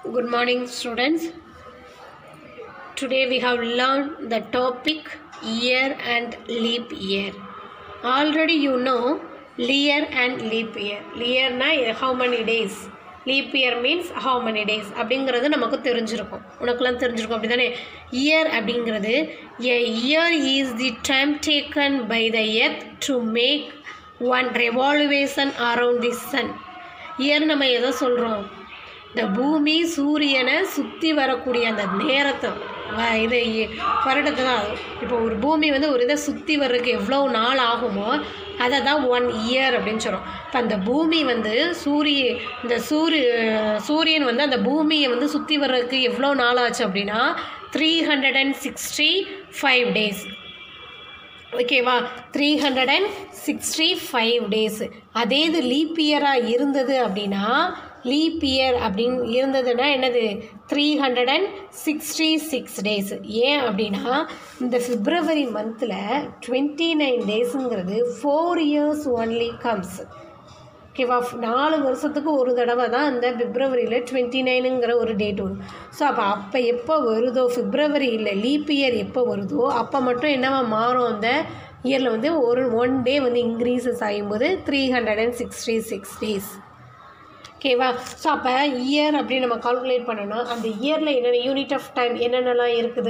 Good morning, students. Today we have learned the topic year and leap year. Already you know year and leap year. Yearனா how many days? Leap year means how many days அப்படிங்கிறது நமக்கு தெரிஞ்சிருக்கும் உனக்குலாம் தெரிஞ்சிருக்கும் அப்படி தானே year அப்படிங்கிறது a year is the time taken by the earth to make one revolution around the sun year நம்ம எதை சொல்கிறோம் இந்த பூமி சூரியனை சுற்றி வரக்கூடிய அந்த நேரத்தை வ- இது இ- வருடத்தை தான் இப்போ ஒரு பூமி வந்து ஒரு இதை சுற்றி வர்றதுக்கு எவ்வளோ நாள் ஆகுமோ அதை தான் ஒன் இயர் அப்படின்னு சொல்கிறோம் இப்போ அந்த பூமி வந்து சூரிய இந்த சூரிய சூரியன் வந்து அந்த பூமியை வந்து சுற்றி வர்றதுக்கு எவ்வளோ நாள் ஆச்சு அப்படின்னா three hundred and sixty five days ஓகேவா three hundred and sixty five days அதே இது லீப் இயராக இருந்தது அப்படின்னா லீப் இயர் அப்படின்னு இருந்ததுன்னா என்னது three hundred and sixty six days ஏன் அப்படின்னா இந்த பிப்ரவரி மந்தில் டுவெண்ட்டி நைன் டேஸுங்கிறது ஃபோர் இயர்ஸ் ஒன்லி கம்ஸ் ஓகேவா நாலு வருஷத்துக்கு ஒரு தடவை தான் அந்த பிப்ரவரியில் டுவெண்ட்டி நைனுங்கிற ஒரு டேட் வரும் ஸோ அப்போ அப்போ எப்போ வருதோ பிப்ரவரியில் லீப் இயர் எப்போ வருதோ அப்போ மட்டும் என்னவா மாறும் அந்த இயரில் வந்து ஒரு ஒன் டே வந்து இன்க்ரீசஸ் ஆகும்போது three hundred and sixty six days ஓகேவா ஸோ அப்போ இயர் அப்படின்னு நம்ம கால்குலேட் பண்ணோன்னா அந்த இயரில் என்னென்ன யூனிட் ஆஃப் டைம் என்னென்னலாம் இருக்குது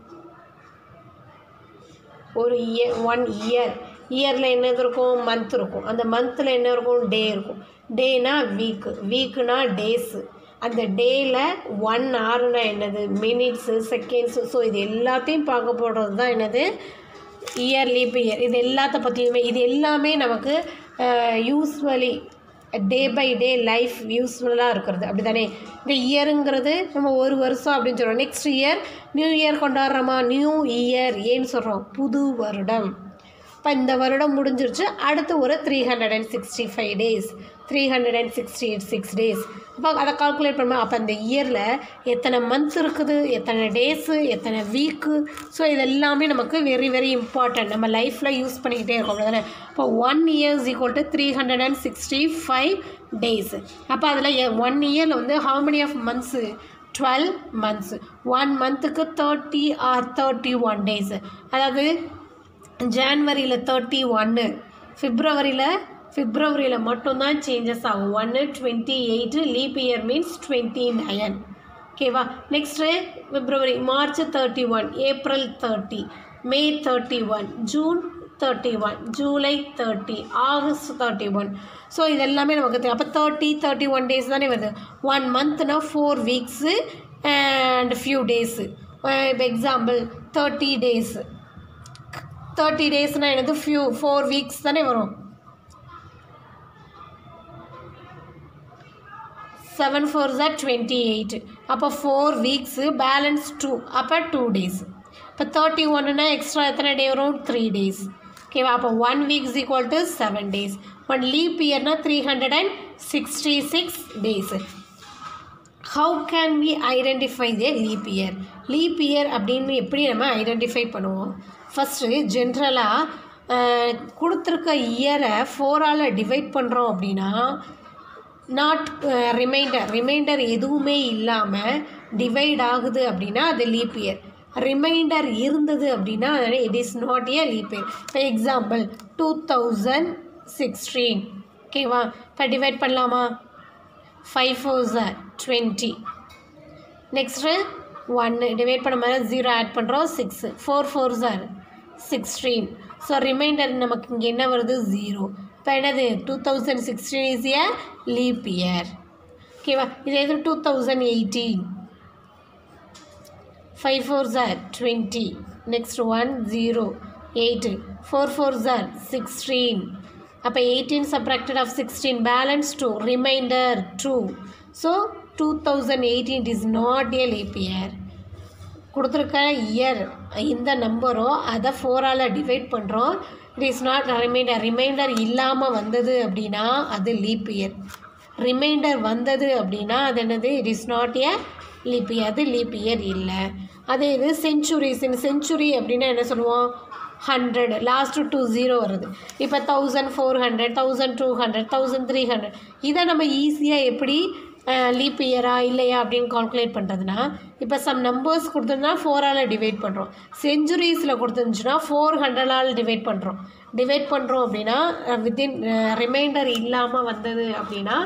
ஒரு இயர் ஒன் இயர் இயரில் என்னது இருக்கும் மந்த் இருக்கும் அந்த மந்தில் என்ன இருக்கும் டே இருக்கும் டேனா வீக்கு வீக்குனா டேஸு அந்த டேயில் ஒன் ஹவர்னா என்னது மினிட்ஸு செகண்ட்ஸு ஸோ இது எல்லாத்தையும் பார்க்க போடுறது தான் என்னது இயர் லீப் இயர் இது எல்லாத்த பற்றியுமே இது எல்லாமே நமக்கு usually day by day life யூஸ்ஃபுல்லாக இருக்கிறது அப்படி தானே இந்த இயருங்கிறது நம்ம ஒரு வருஷம் அப்படின்னு சொல்கிறோம் நெக்ஸ்ட் இயர் நியூ இயர் கொண்டாடுறோமா நியூ இயர் ஏன்னு சொல்கிறோம் புது வருடம் இப்போ இந்த வருடம் முடிஞ்சிருச்சு அடுத்து ஒரு three hundred and sixty five days three hundred and sixty six days அப்போ அதை கால்குலேட் பண்ணுவோம் அப்போ அந்த இயரில் எத்தனை மந்த் இருக்குது எத்தனை டேஸு எத்தனை வீக்கு ஸோ இது எல்லாமே நமக்கு வெரி வெரி இம்பார்ட்டன்ட் நம்ம லைஃப்பில் யூஸ் பண்ணிக்கிட்டே இருக்கோம் தானே இப்போ one years equal to three hundred and sixty five days அப்போ அதில் ஒன் இயரில் வந்து how many of months twelve months one மந்த்துக்கு thirty or thirty one days அதாவது ஜான்வரியில் தேர்ட்டி ஒன்று பிப்ரவரியில் பிப்ரவரியில் மட்டும்தான் சேஞ்சஸ் ஆகும் ஒன்று twenty eight leap year means twenty nine ஓகேவா next February March thirty one April thirty May thirty one June thirty one July thirty August thirty one so இதெல்லாமே நமக்கு தெரியும் அப்போ தேர்ட்டி தேர்ட்டி ஒன் டேஸ் தானே வருது one மந்த்னா four weeks and few days இப்போ example thirty days thirty டேஸ்னால் என்னது ஃபியூ ஃபோர் வீக்ஸ் தானே வரும் seven fours are twenty eight அப்போ ஃபோர் வீக்ஸு பேலன்ஸ் டூ அப்போ டூ டேஸ் இப்போ தேர்ட்டி ஒன்றுனா எக்ஸ்ட்ரா எத்தனை டே வரும் த்ரீ டேஸ் ஓகேவா அப்போ one weeks equal to seven days one leap இயர்னா three hundred and sixty six days how can we identify the leap year leap year அப்படின்னு எப்படி நம்ம ஐடென்டிஃபை பண்ணுவோம் ஃபஸ்ட்டு ஜென்ரலாக கொடுத்துருக்க இயரை ஃபோரால் டிவைட் பண்ணுறோம் அப்படின்னா நாட் ரிமைண்டர் ரிமைண்டர் எதுவுமே இல்லாமல் டிவைட் ஆகுது அப்படின்னா அது லீப் இயர் ரிமைண்டர் இருந்தது அப்படின்னா it is not a leap year இப்போ எக்ஸாம்பிள் டூ தௌசண்ட் சிக்ஸ்டீன் ஓகேவா இப்போ டிவைட் பண்ணலாமா five fours are twenty next ஒன்று டிவைட் பண்ண மாதிரி ஜீரோ ஆட் பண்ணுறோம் six four fours are sixteen so reminder நமக்கு இங்கே என்ன வருது ஜீரோ இப்போ என்னது two thousand sixteen is a leap year ஓகேவா இது எது two thousand eighteen five fours are twenty next one zero eight four fours are sixteen அப்போ eighteen subtracted of sixteen balance two reminder two so two thousand eighteen it is not a leap year கொடுத்துருக்க year இந்த நம்பரோ அதை ஃபோரால் divide பண்ணுறோம் it is not reminder reminder இல்லாமல் வந்தது அப்படின்னா அது லீப் இயர் ரிமைண்டர் வந்தது அப்படின்னா அது என்னது it is not a leap year அது லீப் இயர் இல்லை அதே இது செஞ்சுரிஸ் இன் செஞ்சுரி அப்படின்னா என்ன சொல்லுவோம் ஹண்ட்ரட் லாஸ்ட்டு டூ ஜீரோ வருது இப்போ thousand four hundred thousand two hundred thousand three hundred இதை நம்ம ஈஸியாக எப்படி லீப் இயரா இல்லையா அப்படின்னு கால்குலேட் பண்ணுறதுனா இப்போ சம் நம்பர்ஸ் கொடுத்துருந்தா ஃபோரால் டிவைட் பண்ணுறோம் செஞ்சுரிஸில் கொடுத்துருந்துச்சுன்னா ஃபோர் ஹண்ட்ரடால் டிவைட் பண்ணுறோம் டிவைட் பண்ணுறோம் அப்படின்னா வித்தின் ரிமைண்டர் இல்லாமல் வந்தது அப்படின்னா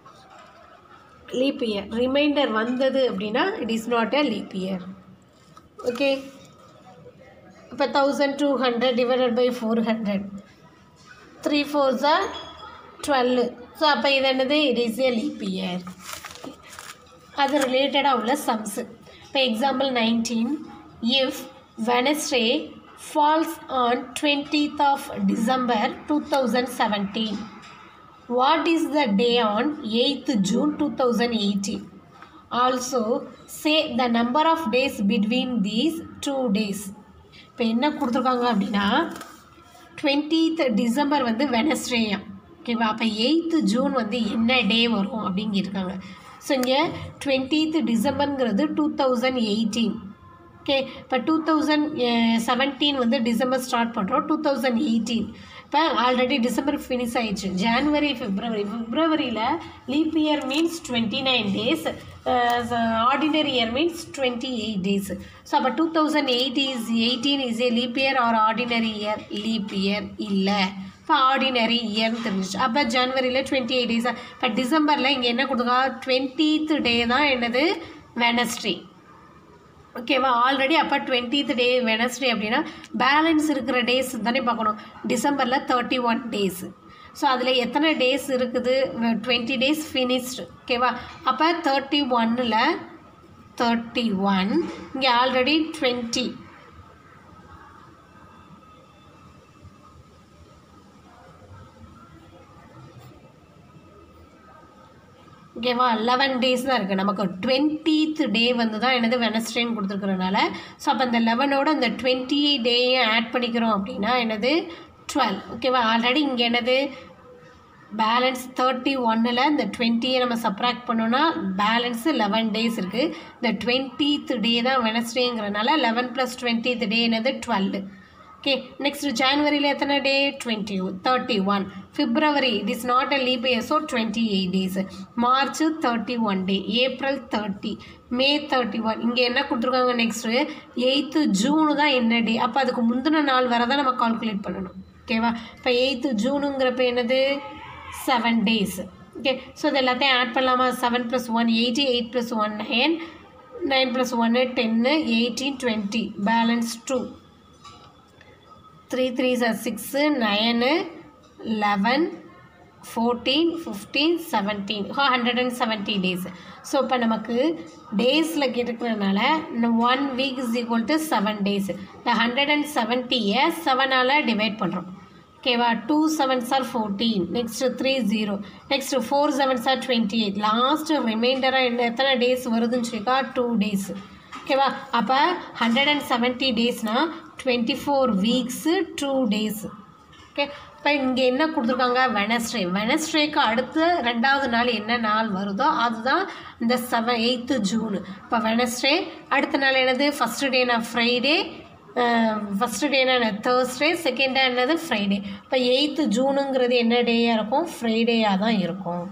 லீப் இயர் ரிமைண்டர் வந்தது அப்படின்னா it is not a leap year okay இப்போ thousand two hundred divided by four hundred three fours are twelve so அப்போ இது என்னது it is a leap year அது ரிலேட்டடாக உள்ள சம்ஸு இப்போ example nineteen if Wednesday falls on twentieth of December two thousand seventeen what is the day on eighth June two thousand eighteen also say the number of days between these two days இப்போ என்ன கொடுத்துருக்காங்க அப்படின்னா twentieth December வந்து வெனஸ்டேயாம் ஓகேவா அப்போ eighth June வந்து என்ன day வரும் அப்படிங்கிருக்காங்க ஸோ இங்கே டுவெண்ட்டீத் டிசம்பருங்கிறது டூ தௌசண்ட் எயிட்டீன் ஓகே இப்போ டூ தௌசண்ட் செவன்டீன் வந்து டிசம்பர் ஸ்டார்ட் பண்ணுறோம் டூ தௌசண்ட் எயிட்டீன் இப்போ ஆல்ரெடி டிசம்பர் ஃபினிஷ் ஆயிடுச்சு ஜான்வரி பிப்ரவரி பிப்ரவரியில் leap year means twenty nine days ordinary year means twenty eight days so அப்போ two thousand eight is eighteen is a leap year or ordinary year leap year இல்லை இப்போ ordinary இயர்னு தெரிஞ்சிச்சு அப்போ ஜனவரியில் twenty eight days இப்போ டிசம்பரில் இங்கே என்ன கொடுத்துருக்கா டுவெண்ட்டீத் டே தான் என்னது வெனஸ்டே ஓகேவா ஆல்ரெடி அப்போ டுவெண்ட்டீத் டே வெனஸ்டே அப்படின்னா பேலன்ஸ் இருக்கிற டேஸ் தானே பார்க்கணும் டிசம்பரில் தேர்ட்டி ஒன் டேஸ் ஸோ அதில் எத்தனை டேஸ் இருக்குது டுவெண்ட்டி டேஸ் ஃபினிஷ்டு ஓகேவா அப்போ தேர்ட்டி ஒன்னில் தேர்ட்டி ஒன் இங்கே ஆல்ரெடி டுவெண்ட்டி ஓகேவா லெவன் டேஸ் தான் இருக்குது நமக்கு டுவெண்ட்டீத் டே வந்து தான் என்னது வெனஸ்டேன்னு கொடுத்துருக்கறனால ஸோ அப்போ அந்த லெவனோட அந்த டுவெண்ட்டி டேயும் ஆட் பண்ணிக்கிறோம் அப்படின்னா என்னது டுவெல் ஓகேவா ஆல்ரெடி இங்கே என்னது பேலன்ஸ் தேர்ட்டி ஒன்னில் இந்த டுவெண்ட்டியை நம்ம சப்ராக்ட் பண்ணோன்னா பேலன்ஸு லெவன் டேஸ் இருக்குது இந்த டுவெண்ட்டீத் டே தான் வெனஸ்டேங்கிறனால லெவன் ப்ளஸ் டுவெண்ட்டீத் டே என்னது டுவெல் ஓகே நெக்ஸ்ட் ஜான்வரியில் எத்தனை day twenty thirty one February it is not a leap year so twenty eight days March thirty one day April thirty May thirty one இங்கே என்ன கொடுத்துருக்காங்க next eighth June தான் என்ன டே அப்போ அதுக்கு முந்தின நாள் வரை தான் நம்ம கால்குலேட் பண்ணணும் ஓகேவா இப்போ எயித்து ஜூனுங்கிறப்ப என்னது செவன் டேஸ் ஓகே ஸோ இது எல்லாத்தையும் ஆட் பண்ணலாமா seven plus one eighty eight plus one nine nine plus ஒன்று ten eighteen twenty balance two three threes are six nine eleven fourteen fifteen seventeen hundred and seventy days so இப்போ நமக்கு டேஸில் கேட்டுக்கிறதுனால one week is equal to seven days இந்த hundred and செவன்ட்டியை செவனால் divide பண்ணுறோம் ஓகேவா two sevens are fourteen next three zero next four sevens are twenty eight last ரிமைண்டராக என்ன எத்தனை டேஸ் வருதுன்னு சொல்லிக்கா டூ டேஸ் ஓகேவா அப்போ ஹண்ட்ரட் அண்ட் செவன்ட்டி டேஸ்னால் twenty four weeks two days okay இப்போ இங்கே என்ன கொடுத்துருக்காங்க வெனஸ்டே வெனஸ்டேக்கு அடுத்து ரெண்டாவது நாள் என்ன நாள் வருதோ அதுதான் இந்த செவன் எயித்து ஜூனு இப்போ வெனஸ்டே அடுத்த நாள் என்னது ஃபஸ்ட்டு டேனா ஃப்ரைடே ஃபஸ்ட்டு டேனா தேர்ஸ்டே செகண்ட் டே என்னது ஃப்ரைடே இப்போ எயித்து ஜூனுங்கிறது என்ன டேயாக இருக்கும் ஃப்ரைடேயாக தான் இருக்கும்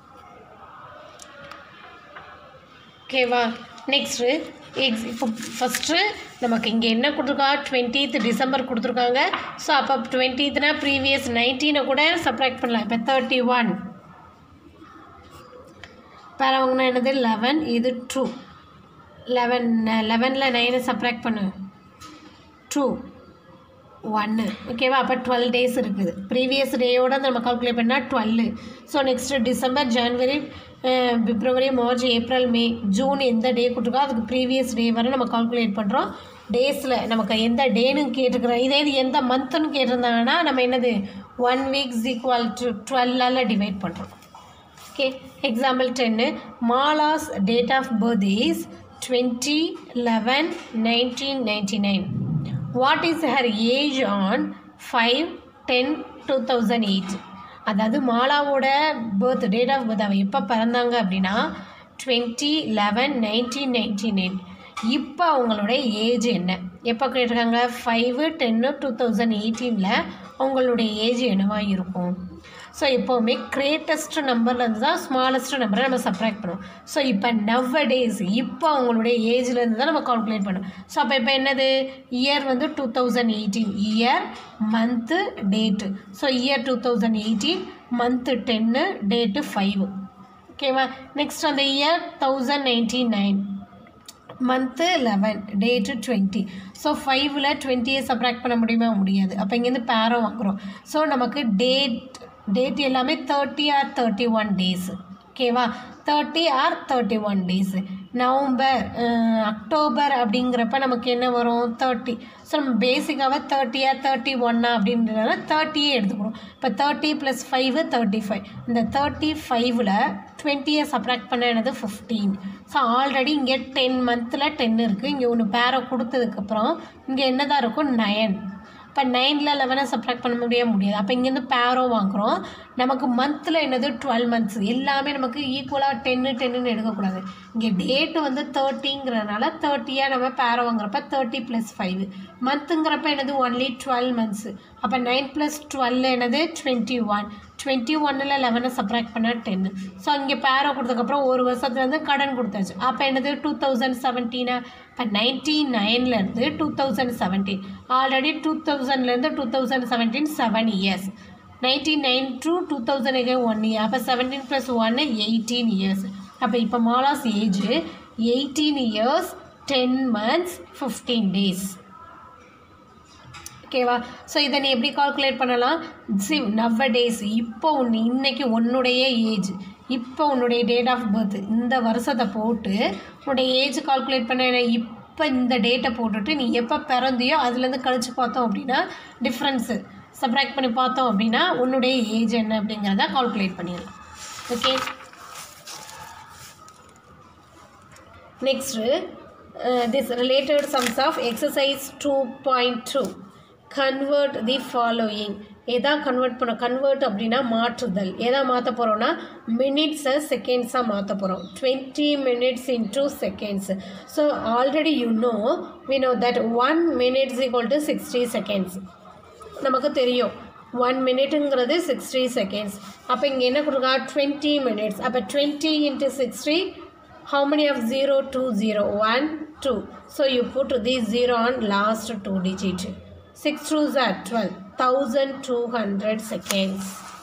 ஓகேவா நெக்ஸ்ட்டு எக்ஸ் இப்போ ஃபஸ்ட்டு நமக்கு இங்கே என்ன கொடுத்துருக்கா டுவெண்ட்டீத் டிசம்பர் கொடுத்துருக்காங்க ஸோ அப்போ டுவெண்ட்டீத்னா ப்ரீவியஸ் நைன்டீனை கூட சப்ராக்ட் பண்ணலாம் இப்போ தேர்ட்டி ஒன் பரவங்கன்னா என்னது லெவன் இது டூ லெவன் லெவனில் நைனை சப்ராக்ட் பண்ணு டூ ஒன்று ஓகேவா அப்போ டுவெல் டேஸ் இருக்குது ப்ரீவியஸ் டேயோட நம்ம கால்குலேட் பண்ணால் twelve so next December January February March April May June எந்த டே கொடுத்துருக்கோ அதுக்கு ப்ரீவியஸ் டே வரை நம்ம கால்குலேட் பண்ணுறோம் டேஸில் நமக்கு எந்த டேன்னு கேட்டுக்கிறோம் இதே இது எந்த மந்த்துன்னு கேட்டிருந்தாங்கன்னா நம்ம என்னது ஒன் வீக்ஸ் ஈக்குவல் டு டுவெல்லால் டிவைட் பண்ணுறோம் okay example ten Mala's date of birth is twenty eleven nineteen ninety nine what is her age on five ten two thousand eight அதாவது மாலாவோட பர்த் டேட் ஆஃப் பர்த் அவள் எப்போ பிறந்தாங்க அப்படின்னா twenty eleven nineteen ninety nine இப்போ அவங்களோட age என்ன எப்போ கேட்டிருக்காங்க ஃபைவு டென்னு டூ தௌசண்ட் எயிட்டீனில் அவங்களுடைய ஏஜ் என்னவா இருக்கும் ஸோ எப்போவுமே கிரேட்டஸ்ட் நம்பர்லேருந்து தான் ஸ்மாலஸ்ட் நம்பரை நம்ம சப்ராக்ட் பண்ணுவோம் ஸோ இப்போ நவ டேஸ் இப்போ அவங்களுடைய ஏஜ்லேருந்து தான் நம்ம கால்குலேட் பண்ணுவோம் ஸோ அப்போ இப்போ என்னது இயர் வந்து two thousand eighteen year month date so year two thousand eighteen month ten date five ஓகேவா நெக்ஸ்ட் அந்த year thousand ninety nine month eleven date twenty so ஃபைவ்ல டுவெண்ட்டியை சப்ராக்ட் பண்ண முடியுமா முடியாது அப்போ இங்கேருந்து பேரோ வாங்குகிறோம் ஸோ நமக்கு டேட் டேட் எல்லாமே thirty or thirty one days ஓகேவா thirty or thirty one days November October அப்படிங்கிறப்ப நமக்கு என்ன வரும் தேர்ட்டி ஸோ நம்ம பேசிக்காகவே தேர்ட்டியா தேர்ட்டி ஒன்னா அப்படின்றதுனால தேர்ட்டியே எடுத்துக்கிறோம் இப்போ thirty plus five thirty five இந்த தேர்ட்டி ஃபைவ்ல டுவெண்ட்டியை சப்ராக்ட் பண்ண என்னது ஃபிஃப்டீன் ஸோ ஆல்ரெடி இங்கே டென் மந்தில் டென் இருக்குது இங்கே ஒன்று பேரை கொடுத்ததுக்கப்புறம் இங்கே என்னதான் இருக்கும் நயன் இப்போ நைனில் லெவனை சப்ராக்ட் பண்ண முடிய முடியாது அப்போ இங்கேருந்து பேரோ வாங்குகிறோம் நமக்கு மந்தில் என்னது டுவெல் மந்த்ஸ் எல்லாமே நமக்கு ஈக்குவலாக டென்னு டென்னுன்னு எடுக்கக்கூடாது இங்கே டேட்டு வந்து தேர்ட்டிங்கிறதுனால தேர்ட்டியாக நம்ம பேரோ வாங்குறப்ப தேர்ட்டி ப்ளஸ் ஃபைவ் மந்த்துங்கிறப்ப என்னது ஒன்லி டுவெல் மந்த்ஸு அப்போ நைன் ப்ளஸ் டுவெல் என்னது டுவெண்ட்டி ஒன் டுவெண்ட்டி ஒன்னில் லெவனை சப்ராக்ட் பண்ணால் டென்னு ஸோ இங்கே பேரோ கொடுத்ததுக்கப்புறம் ஒரு வருஷத்துலேருந்து கடன் கொடுத்தாச்சு அப்போ என்னது டூ தௌசண்ட் செவன்டீனா இப்போ நைன்டி நைன்லேருந்து two thousand seventeen already two தௌசண்ட்லேருந்து two thousand seventeen seven years ninety nine to two thousand எகே ஒன் இயர் அப்போ செவன்டீன் ப்ளஸ் ஒன்று எயிட்டீன் இயர்ஸ் அப்போ இப்போ மாலாஸ் age eighteen years ten months fifteen days ஓகேவா ஸோ இதை நீ எப்படி கால்குலேட் பண்ணலாம் சி நவ டேஸ் இப்போ உன் இன்னைக்கு உன்னுடைய ஏஜ் இப்போ உன்னுடைய டேட் ஆஃப் பர்த் இந்த வருஷத்தை போட்டு உன்னுடைய ஏஜ் கால்குலேட் பண்ண இப்போ இந்த டேட்டை போட்டுட்டு நீ எப்போ பிறந்தியோ அதுலேருந்து கழிச்சு பார்த்தோம் அப்படின்னா டிஃப்ரென்ஸு சப்ராக்ட் பண்ணி பார்த்தோம் அப்படின்னா உன்னுடைய ஏஜ் என்ன அப்படிங்கிறத கால்குலேட் பண்ணிடலாம் okay next this related sums of exercise two point two convert the following எதா கன்வெர்ட் பண்ண கன்வெர்ட் அப்படின்னா மாற்றுதல் எதா மாற்ற போகிறோம்னா மினிட்ஸை செகண்ட்ஸாக மாற்ற போகிறோம் twenty minutes into seconds so already you know we know that one minutes equal to sixty seconds நமக்கு தெரியும் ஒன் மினிட்டுங்கிறது சிக்ஸ்டி செகண்ட்ஸ் அப்போ இங்கே என்ன கொடுக்கா டுவெண்ட்டி மினிட்ஸ் அப்போ twenty into sixty how many of 0 2 0 1 2 so you put the 0 on last two digit 6 twos are 12 1200 seconds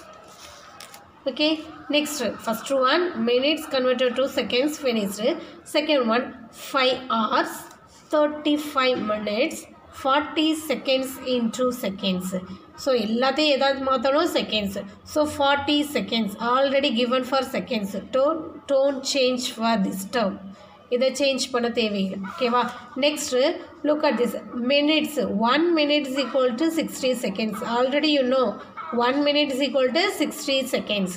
okay next first one minutes converted to seconds finished second one 5 hours 35 minutes 40 seconds into seconds so எல்லாத்தையும் ஏதாவது மாற்றணும் seconds so forty seconds already given for seconds don't don't change for this term இதை change பண்ண தேவையில்லை ஓகேவா next look at this minutes one minutes equal to sixty seconds already you know one minutes equal to sixty seconds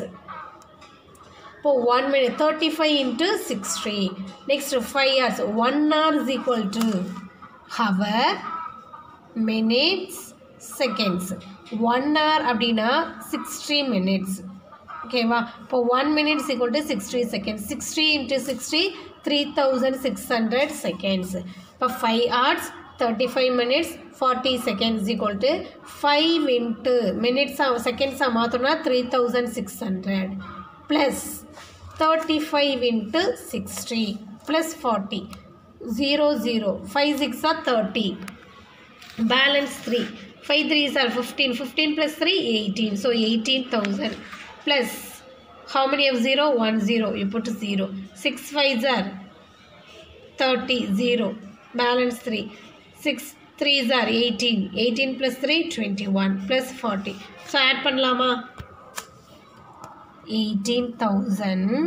இப்போ one minute thirty five into sixty next five hours one hour is equal to hour minutes seconds one hour அப்படின்னா sixty minutes ஓகேவா இப்போ one minutes equal to sixty seconds sixty into sixty three thousand six hundred seconds இப்போ five hours thirty five minutes forty seconds equal to five into மினிட்ஸாக செகண்ட்ஸாக மாற்றோம்னா three thousand six hundred plus thirty five into sixty plus forty zero zero five சிக்ஸாக thirty balance 3 5 3s are 15 15 plus 3 18 so 18000 plus how many of 0 1 0 you put 0 6 5s are 30 0 balance 3 6 3s are 18 18 plus 3 21 plus 40 so add பண்ணலாமா 18000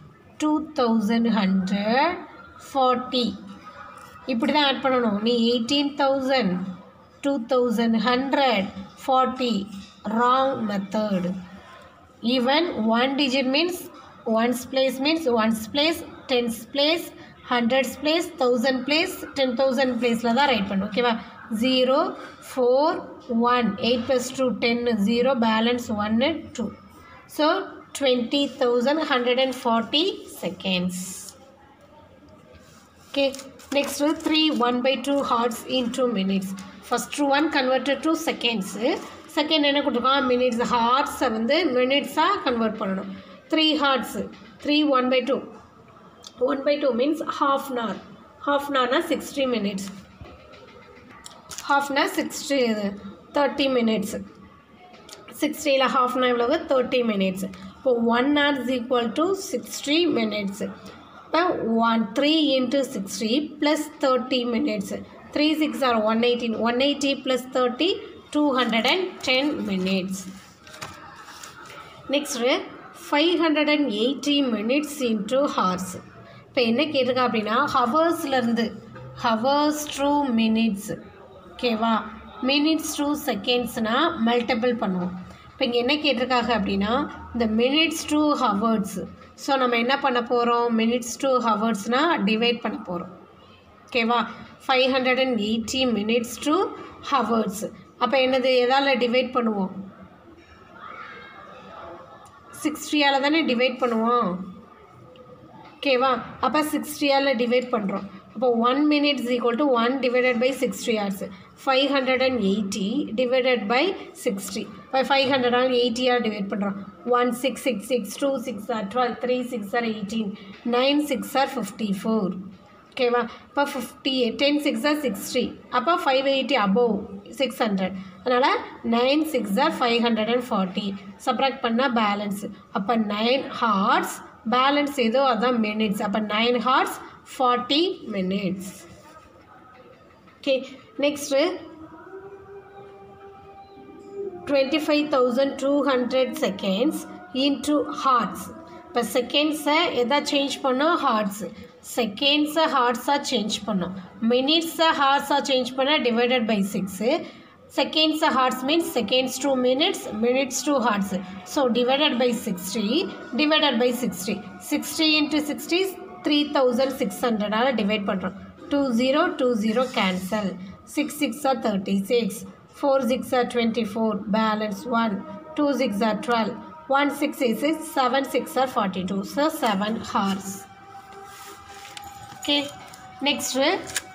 2100 40 இப்படி தான் add பண்ணணும் நீ eighteen thousand two thousand hundred forty wrong method even one digit means ones place means ones place tens place hundreds place thousand place ten thousand பிளேஸில் தான் write பண்ணும் ஓகேவா zero four one eight plus two ten zero balance ஒன்று two so twenty thousand hundred and forty seconds okay next 3 1 by 2 hearts in 2 minutes first one converted to seconds second என்ன கொடுத்துருக்கான் minutes ஹார்ட்ஸை வந்து மினிட்ஸாக convert பண்ணணும் three hours three one by two one by two means half an hour half an ஹவர்னா sixty minutes half an hour sixty இது thirty minutes சிக்ஸ்டியில் half an எவ்வளவு தேர்ட்டி மினிட்ஸ் இப்போ one hour is equal to sixty minutes இப்போ one three into sixty plus thirty minutes three six or one eighteen one eighty plus thirty two hundred and ten minutes next five hundred and eighty minutes into hours இப்போ என்ன கேட்டிருக்கா அப்படின்னா ஹவர்ஸ்லேருந்து hours to minutes ஓகேவா minutes to செகண்ட்ஸ்னால் multiple பண்ணுவோம் இப்போ இங்கே என்ன கேட்டிருக்காங்க அப்படின்னா இந்த மினிட்ஸ் டூ ஹவர்ஸ் ஸோ நம்ம என்ன பண்ண போகிறோம் மினிட்ஸ் டூ ஹவர்ஸ்னால் டிவைட் பண்ண போகிறோம் ஓகேவா five hundred and eighty minutes to hours அப்போ என்னது எதால் டிவைட் பண்ணுவோம் சிக்ஸ்டியால் தானே டிவைட் பண்ணுவோம் ஓகேவா அப்போ சிக்ஸ்டியால் டிவைட் பண்ணுறோம் அப்போ one minute is equal to one divided by sixty hours five hundred and eighty divided by sixty இப்போ ஃபைவ் ஹண்ட்ரட் அண்ட் எயிட்டியாக டிவைட் பண்ணுறோம் one six six six two six or twelve three six or eighteen nine six or fifty four ஓகேவா இப்போ fifty ten six or sixty அப்போ five eighty above six hundred அதனால் nine six or five hundred and forty subtract பண்ணால் balance அப்போ nine hours balance ஏதோ அதான் minutes அப்போ nine hours forty minutes okay next twenty five thousand two hundred seconds into hours இப்போ செகண்ட்ஸை எதா change பண்ணோம் ஹார்ட்ஸ் செகண்ட்ஸை ஹார்ட்ஸாக சேஞ்ச் பண்ணோம் மினிட்ஸை ஹார்ஸாக சேஞ்ச் பண்ணால் டிவைடட் பை சிக்ஸு செகண்ட்ஸை hours means seconds to minutes minutes to hours so divided by sixty divided by sixty sixty into sixty three thousand six ஹண்ட்ரடால் டிவைட் பண்ணுறோம் two zero two zero cancel six six or thirty six four six or twenty four balance one two six or twelve one six is is seven six or forty two so seven hours okay next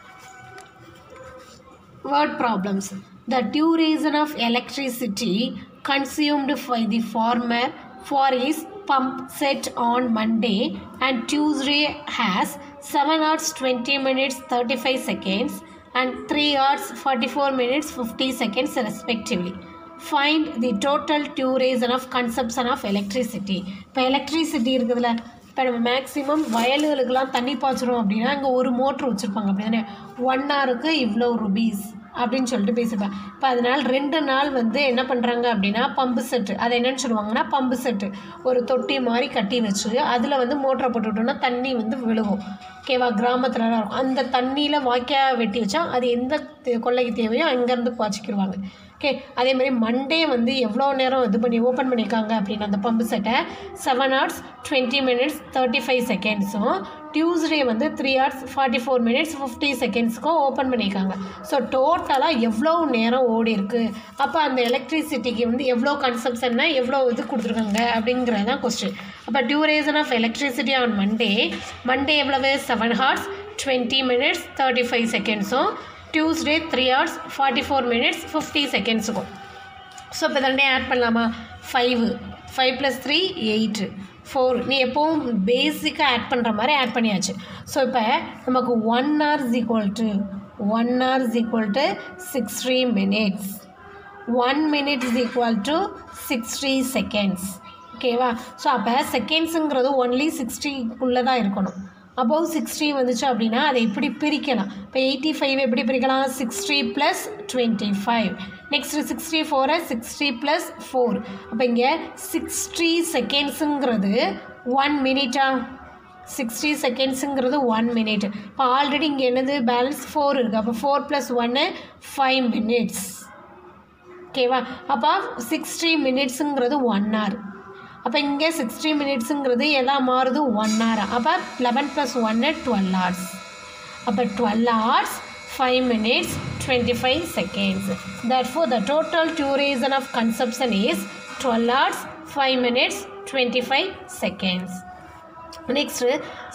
word problems the duration of electricity consumed by the farmer for his pump set on monday and tuesday has 7 hours 20 minutes 35 seconds and 3 hours 44 minutes 50 seconds respectively find the total duration of consumption of electricity இப்போ electricity இருக்குதுல்ல இப்போ நம்ம maximum வயல்களுக்கெல்லாம் தண்ணி பாய்ச்சிரும் அப்படின்னா இங்கே ஒரு motor வச்சுருப்பாங்க அப்படி தானே ஒன் ஹவருக்கு இவ்வளோ ருபீஸ் அப்படின்னு சொல்லிட்டு பேசிப்பேன் இப்போ அதனால் ரெண்டு நாள் வந்து என்ன பண்ணுறாங்க அப்படின்னா பம்பு செட்டு அது என்னன்னு சொல்லுவாங்கன்னா பம்பு செட்டு ஒரு தொட்டி மாதிரி கட்டி வச்சு அதில் வந்து மோட்டரை போட்டுவிட்டோம்னா தண்ணி வந்து விழுகும் ஓகேவா கிராமத்துலலாம் இருக்கும் அந்த தண்ணியில் வாய்க்கா வெட்டி வச்சா அது எந்த தே- கொல்லைக்கு தேவையோ அங்கேருந்து பாய்ச்சிக்கிடுவாங்க ஓகே அதே மாதிரி மண்டே வந்து எவ்வளோ நேரம் இது பண்ணி ஓப்பன் பண்ணியிருக்காங்க அப்படின்னு அந்த பம்பு செட்டை seven hours twenty minutes thirty five செகண்ட்ஸும் டியூஸ்டே வந்து three hours forty four minutes fifty செகண்ட்ஸ்க்கும் ஓப்பன் பண்ணியிருக்காங்க ஸோ டோட்டலாக எவ்வளோ நேரம் ஓடி இருக்கு அப்போ அந்த எலக்ட்ரிசிட்டிக்கு வந்து எவ்வளோ கன்சப்ஷன்னா எவ்வளோ இது கொடுத்துருக்காங்க அப்படிங்கிறது தான் கொஸ்டின் அப்போ duration of electricity on Monday Monday எவ்வளவு seven hours twenty minutes thirty five செகண்ட்ஸும் Tuesday three hours forty four minutes fifty செகண்ட்ஸுக்கும் ஸோ இப்போ ரெண்டே ஆட் பண்ணலாமா five five plus three eight four நீ எப்போவும் பேசிக்காக ஆட் பண்ணுற மாதிரி ஆட் பண்ணியாச்சு ஸோ இப்போ நமக்கு one hour is equal to one hour is equal to sixty minutes one minute is equal to sixty seconds ஓகேவா ஸோ அப்போ செகண்ட்ஸுங்கிறது ஒன்லி சிக்ஸ்டிக்குள்ளே தான் இருக்கணும் அபவ் சிக்ஸ்டி வந்துச்சு அப்படின்னா அதை இப்படி பிரிக்கலாம் இப்போ எயிட்டி ஃபைவ் எப்படி பிரிக்கலாம் sixty plus twenty five next sixty ஃபோரை சிக்ஸ்டி ப்ளஸ் ஃபோர் அப்போ இங்கே சிக்ஸ்டி செகண்ட்ஸுங்கிறது ஒன் மினிட்டா சிக்ஸ்டி செகண்ட்ஸுங்கிறது ஒன் மினிட் இப்போ ஆல்ரெடி இங்கே என்னது பேலன்ஸ் ஃபோர் இருக்குது அப்போ ஃபோர் ப்ளஸ் ஒன்று ஃபைவ் மினிட்ஸ் ஓகேவா அப்போ சிக்ஸ்டி மினிட்ஸுங்கிறது ஒன் hour அப்போ இங்கே சிக்ஸ்டி மினிட்ஸுங்கிறது எதா மாறுது ஒன் hour அப்போ லெவன் ப்ளஸ் ஒன்று டுவெல் ஹவர்ஸ் அப்போ twelve hours five minutes twenty five seconds therefore the total duration of consumption is twelve hours five minutes twenty five seconds Next,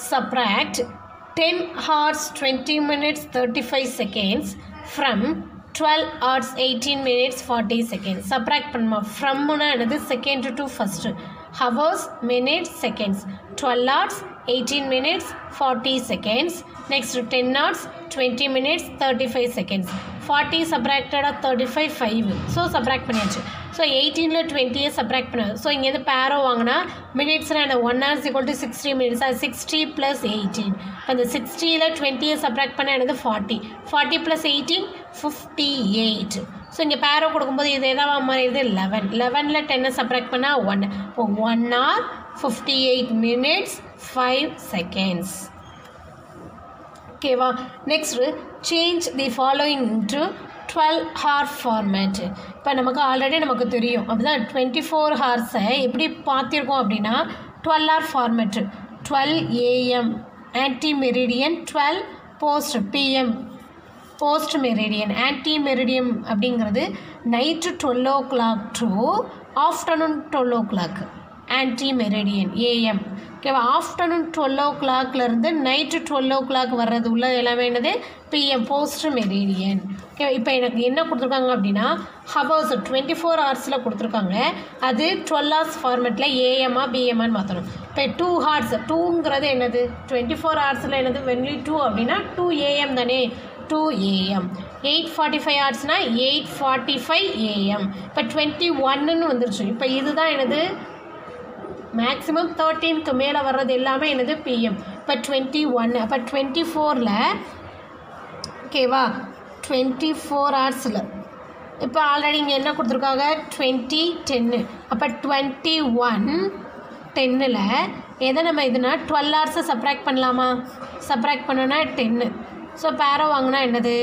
subtract 10 hours 20 minutes 35 seconds from twelve hours eighteen minutes forty seconds subtract பண்ணுமா ஃப்ரம்னா என்னது second to first hours minutes seconds twelve hours eighteen minutes forty seconds next ten hours twenty minutes thirty five seconds forty சப்ராக்டடாக thirty five five so subtract பண்ணியாச்சு so எயிட்டீனில் டுவெண்ட்டியை subtract பண்ணாது so இங்கேருந்து பேரோ வாங்கினா மினிட்ஸ்னால் என்ன one hours equal to sixty minutes அது சிக்ஸ்டி ப்ளஸ் எயிட்டீன் அந்த சிக்ஸ்டியில் டுவெண்ட்டியை சப்ராக்ட் பண்ண என்னது forty forty plus eighteen fifty eight so இங்கே பேரோ கொடுக்கும்போது இது எதாவது மாறிடுது லெவன் லெவனில் டென்னை சப்ராக்ட் பண்ணால் ஒன் இப்போ one hour fifty eight minutes five seconds ஓகேவா next change the following to twelve hour format இப்போ நமக்கு ஆல்ரெடி நமக்கு தெரியும் அப்படிதான் டுவெண்ட்டி ஃபோர் ஹார்ஸை எப்படி பார்த்திருக்கோம் அப்படின்னா twelve hour format twelve AM ante meridian twelve post PM post meridian ante meridiem அப்படிங்கிறது night twelve o'clock to afternoon twelve o'clock ante meridian AM ஓகேவா afternoon twelve o'clock night twelve o'clock வர்றது உள்ள எல்லாமே என்னது PM post meridian okay இப்போ எனக்கு என்ன கொடுத்துருக்காங்க அப்படின்னா ஹவர்ஸ் டுவெண்ட்டி ஃபோர் ஹவர்ஸில் கொடுத்துருக்காங்க அது டுவெல் ஹவர்ஸ் ஃபார்மெட்டில் ஏஎம்மா பிஎம்மான்னு மாற்றணும் இப்போ டூ ஹார்ஸ் டூங்கிறது என்னது டுவெண்ட்டி ஃபோர் ஹவர்ஸில் என்னது வென்லி டூ அப்படின்னா டூ ஏஎம் தானே two AM eight forty five ஹவர்ஸ்னால் எயிட் ஃபார்ட்டி ஃபைவ் ஏஎம் இப்போ டுவெண்ட்டி ஒன்னுன்னு வந்துருச்சு இப்போ இதுதான் என்னது மேக்ஸிமம் தேர்ட்டீனுக்கு மேலே வர்றது எல்லாமே என்னது பிஎம் இப்போ டுவெண்ட்டி ஒன்று அப்போ டுவெண்ட்டி ஃபோரில் ஓகேவா டுவெண்ட்டி ஃபோர் ஹவர்ஸில் இப்போ ஆல்ரெடி இங்கே என்ன கொடுத்துருக்காங்க டுவெண்ட்டி டென்னு அப்போ டுவெண்ட்டி ஒன் டென்னில் எதை நம்ம இதுனா டுவெல் ஹவர்ஸை சப்ராக்ட் பண்ணலாமா சப்ராக்ட் பண்ணோன்னா டென்னு ஸோ பேரோ வாங்கினா என்னது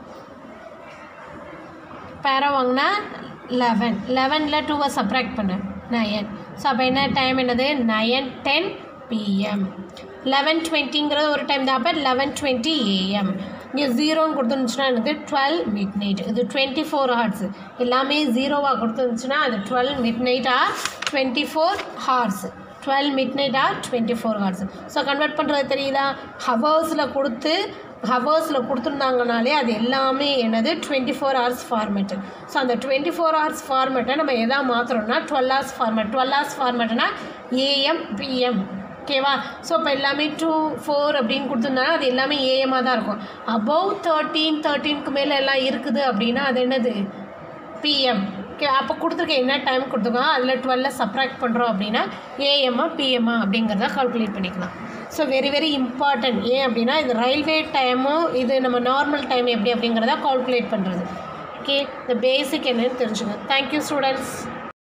பேரோ வாங்கினா லெவன் லெவனில் டூவை சப்ராக்ட் பண்ணு நயன் ஸோ அப்போ என்ன டைம் என்னது நயன் டென் பிஎம் லெவன் டுவெண்ட்டிங்கிறது ஒரு டைம் தான் அப்போ லெவன் டுவெண்ட்டி ஏஎம் இங்கே ஜீரோன்னு கொடுத்துருந்துச்சுன்னா எனக்கு டுவெல் மிட் நைட் இது டுவெண்ட்டி ஃபோர் ஹார்ஸ் எல்லாமே ஜீரோவாக கொடுத்துருந்துச்சுன்னா அது twelve midnight or twenty four hours twelve midnight or twenty four hours so convert பண்ணுறது தெரியுதா ஹவர்ஸில் கொடுத்து ஹவர்ஸில் கொடுத்துருந்தாங்கனாலே அது எல்லாமே என்னது twenty four hours format so அந்த டுவெண்ட்டி ஃபோர் ஹவர்ஸ் ஃபார்மேட்டை நம்ம எதா மாற்றுறோம்னா twelve hours format twelve hours ஃபார்மேட்னா ஏஎம் பிஎம் ஓகேவா ஸோ இப்போ எல்லாமே டூ ஃபோர் அப்படின்னு கொடுத்துருந்தாங்கன்னா அது எல்லாமே ஏஎம்மாக தான் இருக்கும் அபவ் தேர்ட்டீன் தேர்ட்டீனுக்கு மேலே எல்லாம் இருக்குது அப்படின்னா அது என்னது பிஎம் ஓகே அப்போ கொடுத்துருக்க என்ன டைம் கொடுத்துருக்கோம் அதில் டுவெல்ல சப்ராக்ட் பண்ணுறோம் அப்படின்னா ஏஎம்மா பிஎம்மா அப்படிங்கிறத கால்குலேட் பண்ணிக்கலாம் ஸோ வெரி வெரி இம்பார்ட்டன்ட் ஏன் அப்படின்னா இது ரயில்வே டைமும் இது நம்ம நார்மல் டைம் எப்படி அப்படிங்கிறத கால்குலேட் பண்ணுறது ஓகே இந்த பேசிக் என்னன்னு தெரிஞ்சுக்கணும் தேங்க்யூ ஸ்டூடெண்ட்ஸ்